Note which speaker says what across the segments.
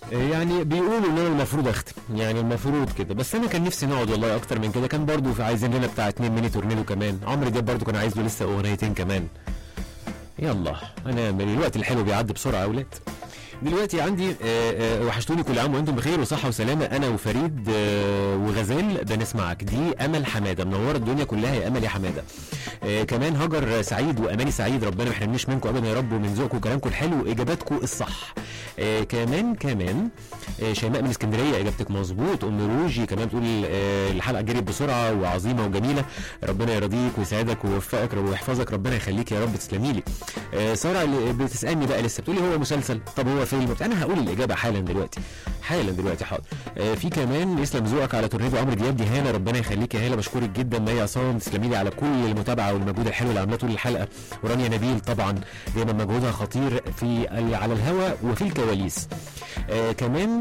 Speaker 1: يعني بيقولوا ان انا المفروض اختم يعني المفروض كده بس انا كان نفسي نقعد والله اكتر من كده كان برضو في عايزين لنا بتاع اتنين ميني تورنيدو كمان عمرو دياب برضو كان عايز له لسه اغنيتين كمان يلا انا من الوقت الحلو بيعدي بسرعه يا اولاد دلوقتي عندي آه، آه، وحشتوني كل عام وانتم بخير وصحه وسلامه انا وفريد آه، وغزال بنسمعك دي امل حماده منوره الدنيا كلها يا امل يا حماده آه، كمان هاجر سعيد واماني سعيد ربنا ما يحرمنيش منكم ابدا يا رب ومن ذوقكم وكلامكم الحلو واجاباتكم الصح آه، كمان كمان آه، شيماء من اسكندريه اجابتك مظبوط ام روجي كمان بتقول آه، الحلقه جريت بسرعه وعظيمه وجميله ربنا يرضيك ويسعدك ويوفقك ويحفظك ربنا يخليك يا رب تسلمي لي آه، ساره اللي بتسالني بقى لسه بتقولي هو مسلسل طب هو فيلم انا هقول الاجابه حالا دلوقتي حالا دلوقتي حاضر آه، في كمان يسلم ذوقك على تورنيدو عمرو دياب دي هاله ربنا يخليك يا هاله بشكرك جدا مي عصام تسلمي لي على كل المتابعه والمجهود الحلو اللي عاملاه طول الحلقه ورانيا نبيل طبعا دايما مجهودها خطير في ال- على الهواء وفي الكواليس آه كمان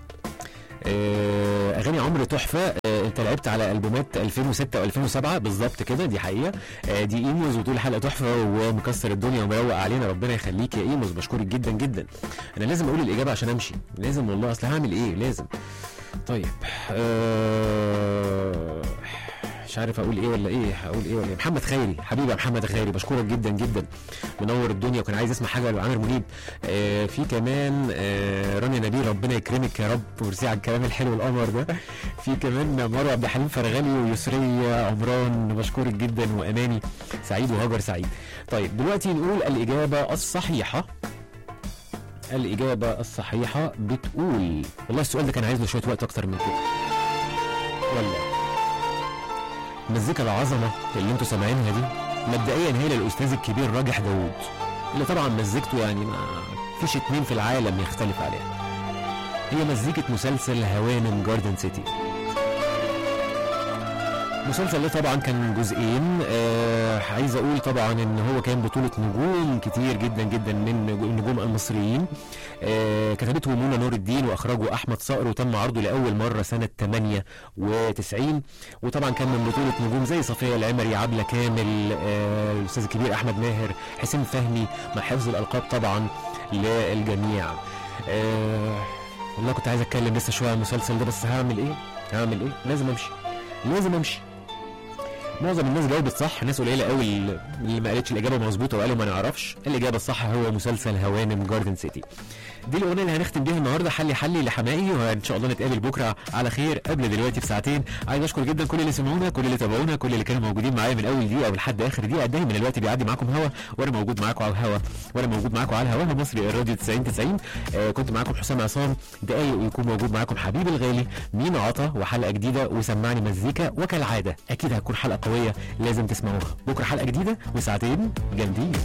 Speaker 1: آه، اغاني عمرو تحفه آه، انت لعبت على البومات 2006 و2007 بالظبط كده دي حقيقه آه، دي ايموز وطول الحلقه تحفه ومكسر الدنيا ومروق علينا ربنا يخليك يا ايموز بشكرك جدا جدا انا لازم اقول الاجابه عشان امشي لازم والله اصل هعمل ايه لازم طيب آه، مش عارف اقول ايه ولا ايه هقول ايه ولا إيه. محمد خيري حبيبي يا محمد خيري بشكرك جدا جدا منور الدنيا وكان عايز اسمع حاجه لعامر منيب آه في كمان آه رانيا نبيل ربنا يكرمك يا رب ويرسي على الكلام الحلو القمر ده في كمان مروه عبد الحليم فرغلي ويسريه عمران بشكرك جدا واماني سعيد وهاجر سعيد طيب دلوقتي نقول الاجابه الصحيحه الإجابة الصحيحة بتقول والله السؤال ده كان عايز له شوية وقت أكتر من كده ولا مزيكا العظمة اللي انتوا سامعينها دي مبدئيا هي للأستاذ الكبير راجح داوود اللي طبعا مزيكته يعني ما فيش اتنين في العالم يختلف عليها هي مزيكة مسلسل هوانم جاردن سيتي المسلسل ده طبعا كان جزئين آه عايز اقول طبعا ان هو كان بطولة نجوم كتير جدا جدا من نجو- النجوم المصريين آه كتبته منى نور الدين واخرجه احمد صقر وتم عرضه لاول مرة سنة 98 وطبعا كان من بطولة نجوم زي صفية العمري عبلة كامل آه الاستاذ الكبير احمد ماهر حسين فهمي مع حفظ الالقاب طبعا للجميع آه والله كنت عايز اتكلم لسه شويه عن المسلسل ده بس هعمل ايه هعمل ايه لازم امشي لازم امشي معظم الناس جاوبت صح ناس قليله قوي اللي اللي ما قالتش الاجابه مظبوطه وقالوا ما نعرفش الاجابه الصح هو مسلسل هوانم جاردن سيتي دي الاغنيه اللي هنختم بيها النهارده حلي حلي لحمائي وان شاء الله نتقابل بكره على خير قبل دلوقتي بساعتين عايز اشكر جدا كل اللي سمعونا كل اللي تابعونا كل اللي كانوا موجودين معايا من اول دقيقه ولحد اخر دقيقه دايما الوقت بيعدي معاكم هوا وانا موجود معاكم على الهوا وانا موجود معاكم على الهوا مصري الراديو 90 90 آه كنت معاكم حسام عصام دقايق ويكون موجود معاكم حبيبي الغالي مين عطا وحلقه جديده وسمعني مزيكا وكالعاده اكيد هتكون حلقه قويه لازم تسمعوها بكره حلقه جديده وساعتين جامدين